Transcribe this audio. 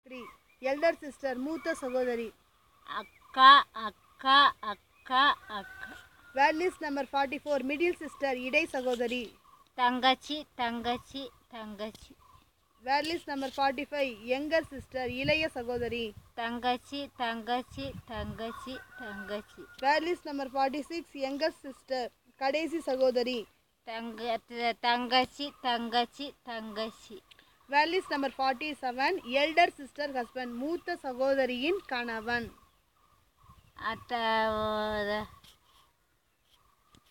three elder sister மூத்த சகோதரி அக்கா அக்கா அக்கா அக்கா வேர்லிஸ் number forty four middle sister இடை சகோதரி தங்கச்சி தங்கச்சி தங்கச்சி வேர்லிஸ் number forty five younger sister இளைய சகோதரி தங்கச்சி தங்கச்சி தங்கச்சி தங்கச்சி வேர்லிஸ் number forty six younger sister கடைசி சகோதரி தங்க த- தங்கச்சி தங்கச்சி தங்கச்சி வேர்லிஸ் number forty seven elder sister husband மூத்த சகோதரியின் கணவன் அத்த